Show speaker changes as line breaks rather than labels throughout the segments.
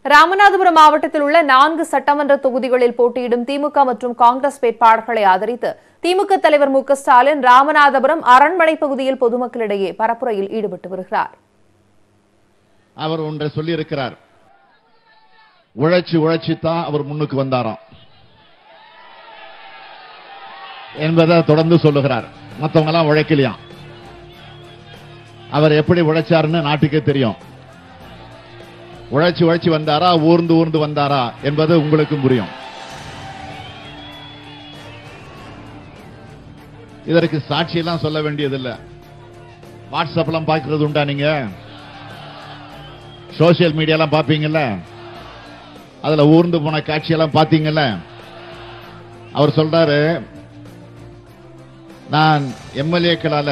ராமநாதபுரம் மாவட்டத்தில் உள்ள நான்கு சட்டமன்ற தொகுதிகளில் போட்டியிடும் திமுக மற்றும் காங்கிரஸ் வேட்பாளர்களை ஆதரித்து திமுக தலைவர் மு க ஸ்டாலின் ராமநாதபுரம் அரண்மனை பகுதியில் பொதுமக்களிடையே பரப்புரையில் ஈடுபட்டு வருகிறார்
அவர் ஒன்றை சொல்லி இருக்கிறார் உழைச்சு உழைச்சு தான் அவர் முன்னுக்கு வந்தாராம் என்பதை தொடர்ந்து சொல்லுகிறார் மத்தவங்க எல்லாம் உழைக்கலையாம் அவர் எப்படி உழைச்சாருன்னு நாட்டுக்கே தெரியும் உழைச்சு உழைச்சு வந்தாரா ஊர்ந்து ஊர்ந்து வந்தாரா என்பது உங்களுக்கும் புரியும் இதற்கு சாட்சியெல்லாம் சொல்ல வேண்டியதில்லை வாட்ஸ்அப்லாம் பார்க்கறது உண்டா நீங்க சோசியல் மீடியாலாம் பார்ப்பீங்கல்ல அதுல ஊர்ந்து போன காட்சியெல்லாம் பார்த்தீங்கல்ல அவர் சொல்றாரு நான் எம்எல்ஏக்களால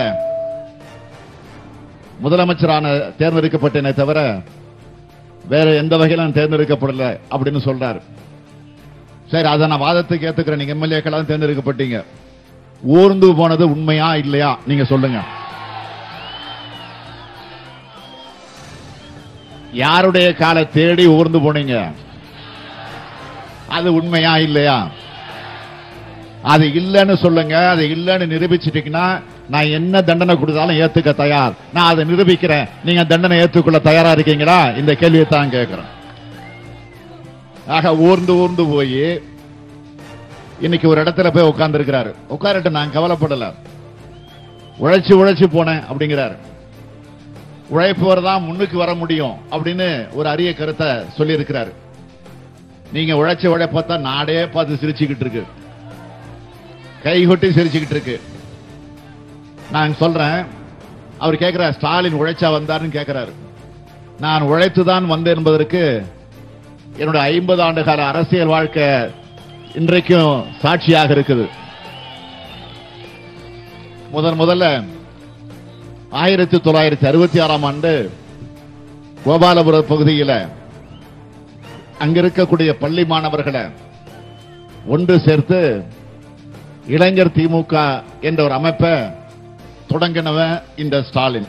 முதலமைச்சரான தேர்ந்தெடுக்கப்பட்டேனே தவிர வேற எந்த வகையிலும் நான் தேர்ந்தெடுக்கப்படல அப்படின்னு சொல்றாரு சரி அதை நான் வாதத்துக்கு ஏத்துக்கிறேன் நீங்க எம்எல்ஏக்களாக தேர்ந்தெடுக்கப்பட்டீங்க ஊர்ந்து போனது உண்மையா இல்லையா நீங்க சொல்லுங்க யாருடைய காலை தேடி ஊர்ந்து போனீங்க அது உண்மையா இல்லையா அது இல்லைன்னு சொல்லுங்க அது இல்லைன்னு நிரூபிச்சிட்டீங்கன்னா நான் என்ன தண்டனை கொடுத்தாலும் ஏத்துக்க தயார் நான் அதை நிரூபிக்கிறேன் நீங்க தண்டனை ஏத்துக்கொள்ள தயாரா இருக்கீங்களா இந்த கேள்வியை தான் கேட்கிறேன் ஆக ஊர்ந்து ஊர்ந்து போய் இன்னைக்கு ஒரு இடத்துல போய் உட்கார்ந்து இருக்கிறாரு உட்காரட்டு நான் கவலைப்படல உழைச்சு உழைச்சு போனேன் அப்படிங்கிறாரு உழைப்பவர் தான் முன்னுக்கு வர முடியும் அப்படின்னு ஒரு அரிய கருத்தை சொல்லி இருக்கிறாரு நீங்க உழைச்ச உழைப்பத்தா நாடே பார்த்து சிரிச்சுக்கிட்டு இருக்கு கை கொட்டி சிரிச்சுக்கிட்டு இருக்கு நான் சொல்றேன் அவர் கேட்கிறார் ஸ்டாலின் உழைச்சா வந்தாருன்னு கேட்கிறாரு நான் உழைத்துதான் வந்தேன் என்பதற்கு என்னோட ஐம்பது ஆண்டு கால அரசியல் வாழ்க்கை இன்றைக்கும் சாட்சியாக இருக்குது முதன் முதல்ல ஆயிரத்தி தொள்ளாயிரத்தி அறுபத்தி ஆறாம் ஆண்டு கோபாலபுரம் பகுதியில் அங்க இருக்கக்கூடிய பள்ளி மாணவர்களை ஒன்று சேர்த்து இளைஞர் திமுக என்ற ஒரு அமைப்பை தொடங்கினவன் இந்த ஸ்டாலின்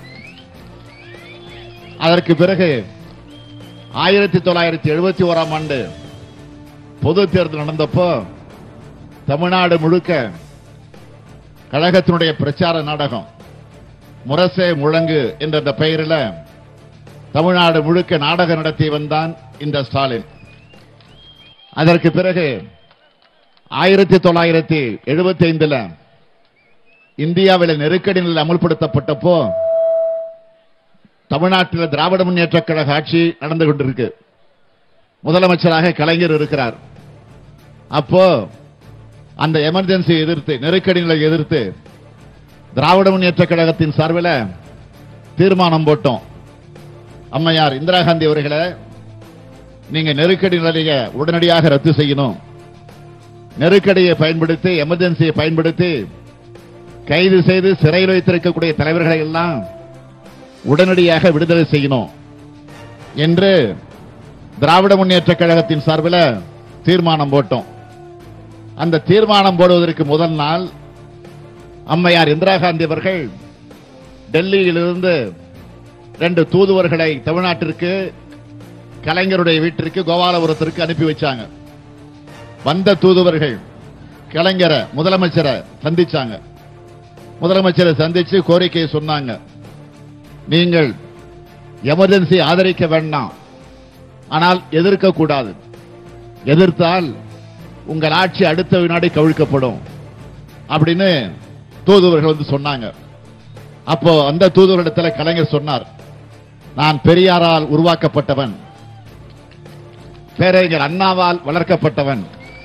அதற்கு பிறகு ஆயிரத்தி தொள்ளாயிரத்தி எழுபத்தி ஓராம் ஆண்டு பொது தேர்தல் நடந்தப்போ தமிழ்நாடு முழுக்க கழகத்தினுடைய பிரச்சார நாடகம் முரசே முழங்கு என்ற இந்த பெயரில் தமிழ்நாடு முழுக்க நாடகம் நடத்தி வந்தான் இந்த ஸ்டாலின் அதற்கு பிறகு ஆயிரத்தி தொள்ளாயிரத்தி எழுபத்தி ஐந்துல இந்தியாவில் நெருக்கடி நிலை அமல்படுத்தப்பட்டப்போ தமிழ்நாட்டில் திராவிட முன்னேற்ற கழக ஆட்சி நடந்து கொண்டிருக்கு முதலமைச்சராக கலைஞர் இருக்கிறார் அப்போ அந்த எமர்ஜென்சி எதிர்த்து நெருக்கடி நிலை எதிர்த்து திராவிட முன்னேற்ற கழகத்தின் சார்பில் தீர்மானம் போட்டோம் அம்மையார் இந்திரா காந்தி அவர்களை நீங்க நெருக்கடி நிலையை உடனடியாக ரத்து செய்யணும் நெருக்கடியை பயன்படுத்தி எமர்ஜென்சியை பயன்படுத்தி கைது செய்து சிறையில் வைத்திருக்கக்கூடிய தலைவர்களை எல்லாம் உடனடியாக விடுதலை செய்யணும் என்று திராவிட முன்னேற்ற கழகத்தின் சார்பில் தீர்மானம் போட்டோம் அந்த தீர்மானம் போடுவதற்கு முதல் நாள் அம்மையார் இந்திரா காந்தி அவர்கள் டெல்லியிலிருந்து ரெண்டு தூதுவர்களை தமிழ்நாட்டிற்கு கலைஞருடைய வீட்டிற்கு கோபாலபுரத்திற்கு அனுப்பி வச்சாங்க வந்த தூதுவர்கள் கலைஞரை முதலமைச்சரை சந்திச்சாங்க முதலமைச்சரை சந்திச்சு கோரிக்கையை சொன்னாங்க நீங்கள் எமர்ஜென்சி ஆதரிக்க வேண்டாம் ஆனால் எதிர்க்க கூடாது எதிர்த்தால் உங்கள் ஆட்சி அடுத்த வினாடி கவிழ்க்கப்படும் அப்படின்னு தூதுவர்கள் வந்து சொன்னாங்க அப்போ அந்த தூதுவரிடத்துல கலைஞர் சொன்னார் நான் பெரியாரால் உருவாக்கப்பட்டவன் பேரறிஞர் அண்ணாவால் வளர்க்கப்பட்டவன்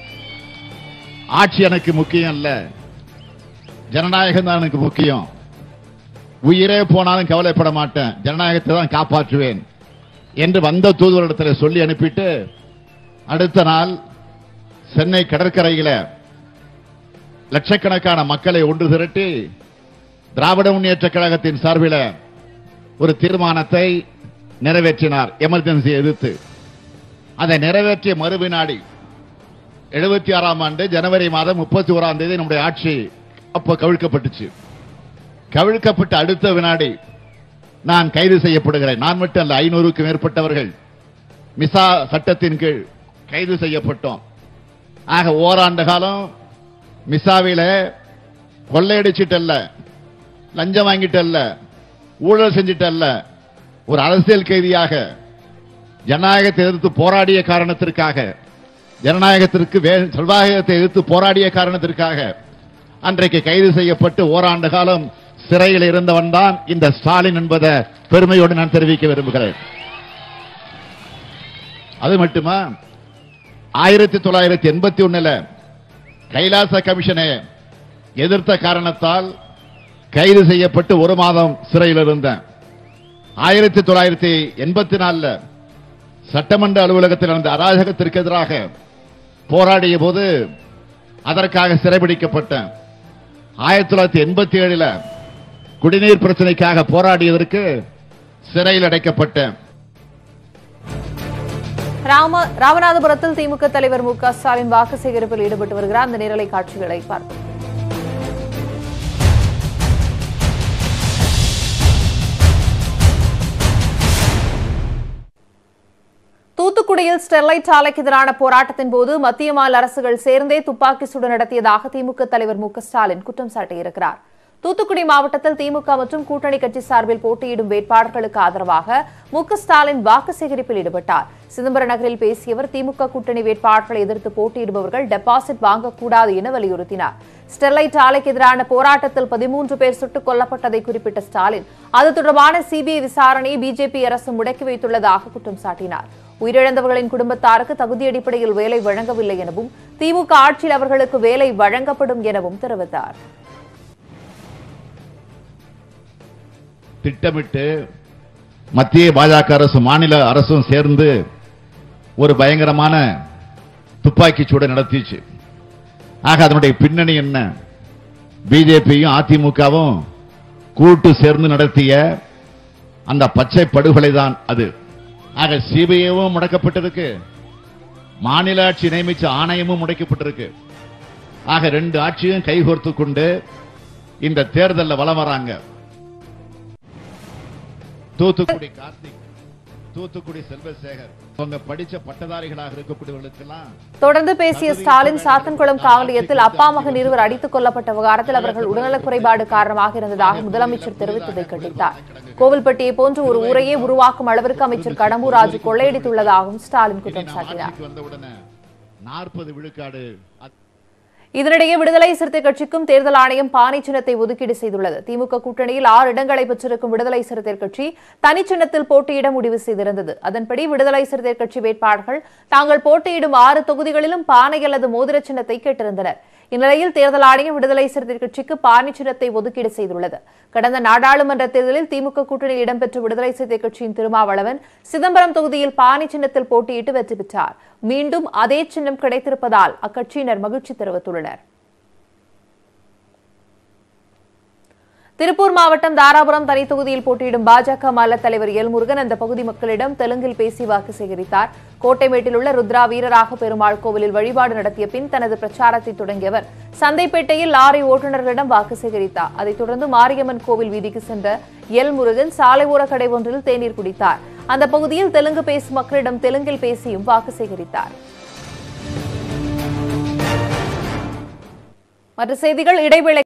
ஆட்சி எனக்கு முக்கியம் அல்ல ஜனநாயகம் தான் எனக்கு முக்கியம் உயிரே போனாலும் கவலைப்பட மாட்டேன் ஜனநாயகத்தை தான் காப்பாற்றுவேன் என்று வந்த தூதுவரிடத்தில் சொல்லி அனுப்பிட்டு அடுத்த நாள் சென்னை கடற்கரையில லட்சக்கணக்கான மக்களை ஒன்று திரட்டி திராவிட முன்னேற்ற கழகத்தின் சார்பில் ஒரு தீர்மானத்தை நிறைவேற்றினார் எமர்ஜென்சி எதிர்த்து அதை நிறைவேற்றிய மறுவினாடி எழுபத்தி ஆறாம் ஆண்டு ஜனவரி மாதம் முப்பத்தி ஓராம் தேதி நம்முடைய ஆட்சி அப்போ கவிழ்க்கப்பட்டுச்சு கவிழ்க்கப்பட்ட அடுத்த வினாடி நான் கைது செய்யப்படுகிறேன் நான் மட்டும் அல்ல ஐநூறுக்கும் மேற்பட்டவர்கள் மிசா சட்டத்தின் கீழ் கைது செய்யப்பட்டோம் ஆக ஓராண்டு காலம் மிசாவில கொள்ளையடிச்சிட்டு அல்ல லஞ்சம் வாங்கிட்டு அல்ல ஊழல் செஞ்சிட்டு அல்ல ஒரு அரசியல் கைதியாக ஜனநாயகத்தை எதிர்த்து போராடிய காரணத்திற்காக ஜனநாயகத்திற்கு வே- செல்வாயகத்தை எதிர்த்து போராடிய காரணத்திற்காக அன்றைக்கு கைது செய்யப்பட்டு ஓராண்டு காலம் சிறையில் இருந்தவன் தான் இந்த ஸ்டாலின் என்பதை பெருமையோடு நான் தெரிவிக்க விரும்புகிறேன் அது மட்டுமா ஆயிரத்தி தொள்ளாயிரத்தி எண்பத்தி ஒண்ணுல கைலாச கமிஷனை எதிர்த்த காரணத்தால் கைது செய்யப்பட்டு ஒரு மாதம் சிறையில் இருந்தேன் ஆயிரத்தி தொள்ளாயிரத்தி எண்பத்தி நாலுல சட்டமன்ற அலுவலகத்தில் நடந்த அராஜகத்திற்கு எதிராக போராடிய போது அதற்காக சிறைபிடிக்கப்பட்டேன் ஆயிரத்தி தொள்ளாயிரத்தி எண்பத்தி ஏழுல குடிநீர் பிரச்சனைக்காக போராடியதற்கு சிறையில் அடைக்கப்பட்டேன்
ராம ராமநாதபுரத்தில் திமுக தலைவர் மு க ஸ்டாலின் வாக்கு சேகரிப்பில் ஈடுபட்டு வருகிறார் அந்த நேரலை காட்சிகளை பார்ப்போம் தூத்துக்குடியில் ஸ்டெர்லைட் ஆலைக்கு எதிரான போராட்டத்தின் போது மத்திய மாநில அரசுகள் சேர்ந்தே துப்பாக்கி சூடு நடத்தியதாக திமுக தலைவர் மு க ஸ்டாலின் குற்றம் சாட்டியிருக்கிறார் தூத்துக்குடி மாவட்டத்தில் திமுக மற்றும் கூட்டணி கட்சி சார்பில் போட்டியிடும் வேட்பாளர்களுக்கு ஆதரவாக மு க ஸ்டாலின் வாக்கு சேகரிப்பில் ஈடுபட்டார் சிதம்பரம் நகரில் பேசியவர் திமுக கூட்டணி வேட்பாளர்களை எதிர்த்து போட்டியிடுபவர்கள் டெபாசிட் வாங்கக்கூடாது என வலியுறுத்தினார் ஸ்டெர்லைட் ஆலைக்கு எதிரான போராட்டத்தில் பதிமூன்று பேர் சுட்டுக் கொல்லப்பட்டதை குறிப்பிட்ட ஸ்டாலின் அது தொடர்பான சிபிஐ விசாரணையை பிஜேபி அரசு முடக்கி வைத்துள்ளதாக குற்றம் சாட்டினார் உயிரிழந்தவர்களின் குடும்பத்தாருக்கு தகுதி அடிப்படையில் வேலை வழங்கவில்லை எனவும் திமுக ஆட்சியில் அவர்களுக்கு வேலை வழங்கப்படும் எனவும் தெரிவித்தார்
திட்டமிட்டு மத்திய பாஜக அரசு மாநில அரசும் சேர்ந்து ஒரு பயங்கரமான துப்பாக்கி சூடை நடத்திச்சு ஆக அதனுடைய பின்னணி என்ன பிஜேபியும் அதிமுகவும் கூட்டு சேர்ந்து நடத்திய அந்த பச்சை படுகொலை தான் அது ஆக சிபிஐவும் முடக்கப்பட்டிருக்கு மாநில ஆட்சி நியமிச்ச ஆணையமும் முடக்கப்பட்டிருக்கு ஆக ரெண்டு ஆட்சியும் கைகோர்த்து கொண்டு இந்த தேர்தல்ல வலம் வராங்க தூத்துக்குடி கார்த்திக் தூத்துக்குடி செல்வசேகர் அவங்க படிச்ச பட்டதாரிகளாக இருக்கக்கூடியவர்களுக்கெல்லாம்
தொடர்ந்து பேசிய ஸ்டாலின் சாத்தன்குளம் காவல் நிலையத்தில் அப்பா மகன் இருவர் அடித்துக் கொல்லப்பட்ட விவகாரத்தில் அவர்கள் உடல்நலக் குறைபாடு காரணமாக இருந்ததாக முதலமைச்சர் தெரிவித்ததை கண்டித்தார் கோவில்பட்டியை போன்ற ஒரு ஊரையே உருவாக்கும் அளவிற்கு அமைச்சர் கடம்பூர் ராஜு கொள்ளையடித்துள்ளதாகவும் ஸ்டாலின் குற்றம்
இன்னைக்கு
சாட்டினார்
ஆட்சிக்கு வந்தவுடனே நாற்பது விழுக்காடு அத்-
இதனிடையே விடுதலை சிறுத்தை கட்சிக்கும் தேர்தல் ஆணையம் பானை சின்னத்தை ஒதுக்கீடு செய்துள்ளது திமுக கூட்டணியில் ஆறு இடங்களை பெற்றிருக்கும் விடுதலை சிறுத்தை கட்சி தனிச்சின்னத்தில் போட்டியிட முடிவு செய்திருந்தது அதன்படி விடுதலை சிறுத்தை கட்சி வேட்பாளர்கள் தாங்கள் போட்டியிடும் ஆறு தொகுதிகளிலும் பானை அல்லது மோதிர சின்னத்தை கேட்டிருந்தனர் இந்நிலையில் தேர்தல் ஆணையம் விடுதலை சிறுத்தை கட்சிக்கு பானை சின்னத்தை ஒதுக்கீடு செய்துள்ளது கடந்த நாடாளுமன்ற தேர்தலில் திமுக கூட்டணியில் இடம்பெற்ற விடுதலை சிறுத்தை கட்சியின் திருமாவளவன் சிதம்பரம் தொகுதியில் பானை சின்னத்தில் போட்டியிட்டு வெற்றி பெற்றார் மீண்டும் அதே சின்னம் கிடைத்திருப்பதால் அக்கட்சியினர் மகிழ்ச்சி தெரிவித்துள்ளனர் திருப்பூர் மாவட்டம் தாராபுரம் தனி தொகுதியில் போட்டியிடும் பாஜக மாநில தலைவர் எல் முருகன் அந்த பகுதி மக்களிடம் தெலுங்கில் பேசி வாக்கு சேகரித்தார் கோட்டைமேட்டில் உள்ள ருத்ரா வீரராக பெருமாள் கோவிலில் வழிபாடு நடத்திய பின் தனது பிரச்சாரத்தை தொடங்கியவர் சந்தைப்பேட்டையில் லாரி ஓட்டுநர்களிடம் வாக்கு சேகரித்தார் அதைத் தொடர்ந்து மாரியம்மன் கோவில் வீதிக்கு சென்ற எல் முருகன் சாலை ஓர கடை ஒன்றில் தேநீர் குடித்தார் அந்த பகுதியில் தெலுங்கு பேசும் மக்களிடம் தெலுங்கில் பேசியும் வாக்கு சேகரித்தார் மற்ற செய்திகள் இடைவேளை